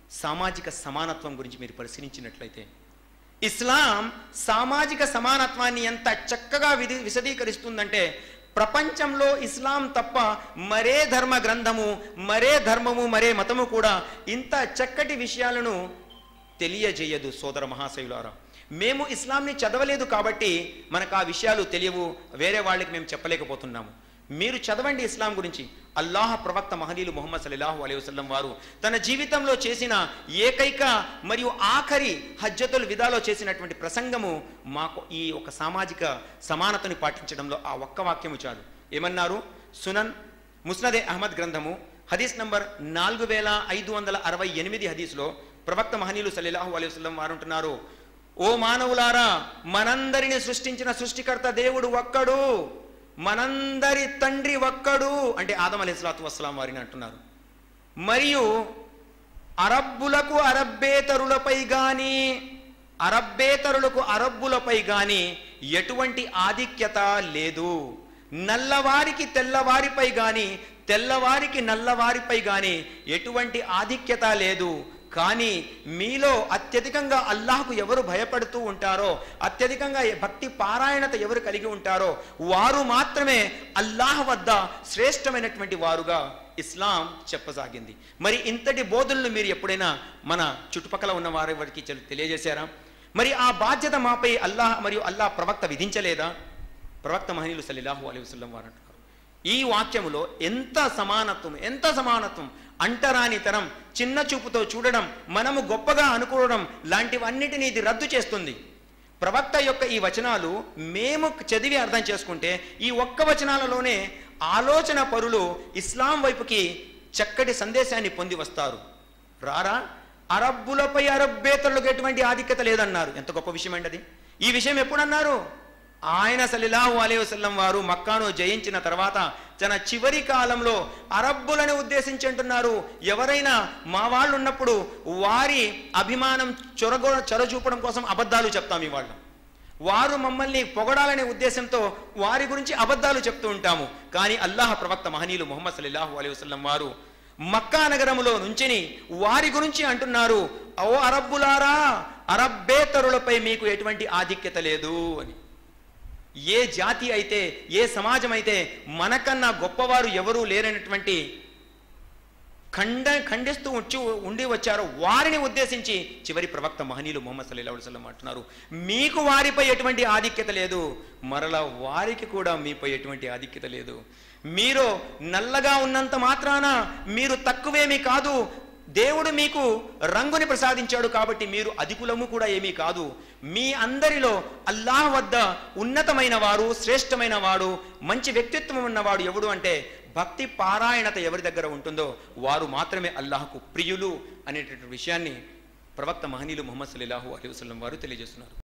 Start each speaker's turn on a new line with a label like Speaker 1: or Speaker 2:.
Speaker 1: సామాజిక సమానత్వం గురించి మీరు పరిశీలించినట్లయితే ఇస్లాం సామాజిక సమానత్వాన్ని ఎంత చక్కగా విధి విశదీకరిస్తుందంటే ప్రపంచంలో ఇస్లాం తప్ప మరే ధర్మ గ్రంథము మరే ధర్మము మరే మతము కూడా ఇంత చక్కటి విషయాలను తెలియజేయదు సోదర మహాశయులారా మేము ఇస్లాంని చదవలేదు కాబట్టి మనకు ఆ విషయాలు తెలియవు వేరే వాళ్ళకి మేము చెప్పలేకపోతున్నాము మీరు చదవండి ఇస్లాం గురించి అల్లాహ్ ప్రవక్త మహనీయులు ముహమ్మద్ సల్లాహు అలైహి వసల్లం వారు తన జీవితంలో చేసిన ఏకైక మరియు ఆఖరి హజ్జతుల్ విదాలో చేసినటువంటి ప్రసంగము మాకు ఈ ఒక సామాజిక సమానతని పాటించడంలో ఆ ఒక్క వాక్యము చాలు ఏమన్నారు సునన్ ముస్నదే అహ్మద్ గ్రంథము హదీస్ నంబర్ నాలుగు వేల ఐదు వందల అరవై ఎనిమిది హదీస్లో ప్రవక్త మహనీయులు సల్లాహు అలైహి వసల్లం వారు అంటున్నారు ఓ మానవులారా మనందరిని సృష్టించిన సృష్టికర్త దేవుడు ఒక్కడు మనందరి తండ్రి ఒక్కడు అంటే ఆదం అలీస్లాతు వస్సలాం వారిని అంటున్నారు మరియు అరబ్బులకు అరబ్బేతరులపై గాని అరబ్బేతరులకు అరబ్బులపై గాని ఎటువంటి ఆధిక్యత లేదు నల్లవారికి తెల్లవారిపై గాని తెల్లవారికి నల్లవారిపై గాని ఎటువంటి ఆధిక్యత లేదు కానీ మీలో అత్యధికంగా అల్లాహకు ఎవరు భయపడుతూ ఉంటారో అత్యధికంగా భక్తి పారాయణత ఎవరు కలిగి ఉంటారో వారు మాత్రమే అల్లాహ్ వద్ద శ్రేష్టమైనటువంటి వారుగా ఇస్లాం చెప్పసాగింది మరి ఇంతటి బోధనలు మీరు ఎప్పుడైనా మన చుట్టుపక్కల ఉన్న వారి వారికి చెల్- తెలియజేశారా మరి ఆ బాధ్యత మాపై అల్లాహ్ మరియు అల్లాహ్ ప్రవక్త విధించలేదా ప్రవక్త మహనీయులు సల్లిల్లాహు అలైహి వసల్లం వారు అంటున్నారు ఈ వాక్యములో ఎంత సమానత్వం ఎంత సమానత్వం అంటరాని తరం చిన్న చూపుతో చూడడం మనము గొప్పగా అనుకోవడం లాంటివన్నిటిని ఇది రద్దు చేస్తుంది ప్రవక్త యొక్క ఈ వచనాలు మేము చదివి అర్థం చేసుకుంటే ఈ ఒక్క వచనాలలోనే ఆలోచన పరులు ఇస్లాం వైపుకి చక్కటి సందేశాన్ని పొంది వస్తారు రారా అరబ్బులపై అరబ్బేతరులకు ఎటువంటి ఆధిక్యత లేదన్నారు ఎంత గొప్ప విషయం అండి అది ఈ విషయం ఎప్పుడన్నారు ఆయన సల్లిలాహు అలైహి వసల్లం వారు మక్కాను జయించిన తర్వాత తన చివరి కాలంలో అరబ్బులను ఉద్దేశించి అంటున్నారు ఎవరైనా మా వాళ్ళు ఉన్నప్పుడు వారి అభిమానం చొరగో చొరచూపడం కోసం అబద్ధాలు చెప్తాం ఇవాళ వారు మమ్మల్ని పొగడాలనే ఉద్దేశంతో వారి గురించి అబద్ధాలు చెప్తూ ఉంటాము కానీ అల్లాహ్ ప్రవక్త మహనీయులు ముహమ్మద్ సల్లాహు అలైహి వసల్లం వారు మక్కా నగరములో నుంచిని వారి గురించి అంటున్నారు ఓ అరబ్బులారా అరబ్బేతరులపై మీకు ఎటువంటి ఆధిక్యత లేదు అని ఏ జాతి అయితే ఏ సమాజం అయితే మనకన్నా గొప్పవారు ఎవరూ లేరనేటువంటి ఖండ ఖండిస్తూ వచ్చి ఉండి వచ్చారో వారిని ఉద్దేశించి చివరి ప్రవక్త మహనీయులు ముహమ్మద్ సల్లాహు అలైహి వసల్లం అంటున్నారు మీకు వారిపై ఎటువంటి ఆధిక్యత లేదు మరలా వారికి కూడా మీపై ఎటువంటి ఆధిక్యత లేదు మీరు నల్లగా ఉన్నంత మాత్రాన మీరు తక్కువేమీ కాదు దేవుడు మీకు రంగుని ప్రసాదించాడు కాబట్టి మీరు అధికులము కూడా ఏమీ కాదు మీ అందరిలో అల్లాహ్ వద్ద ఉన్నతమైన వారు శ్రేష్టమైన వాడు మంచి వ్యక్తిత్వం ఉన్నవాడు ఎవడు అంటే భక్తి పారాయణత ఎవరి దగ్గర ఉంటుందో వారు మాత్రమే అల్లాహకు ప్రియులు అనేటటువంటి విషయాన్ని ప్రవక్త మహనీయులు ముహమ్మద్ సల్లాహు అలీ వసల్లం వారు తెలియజేస్తున్నారు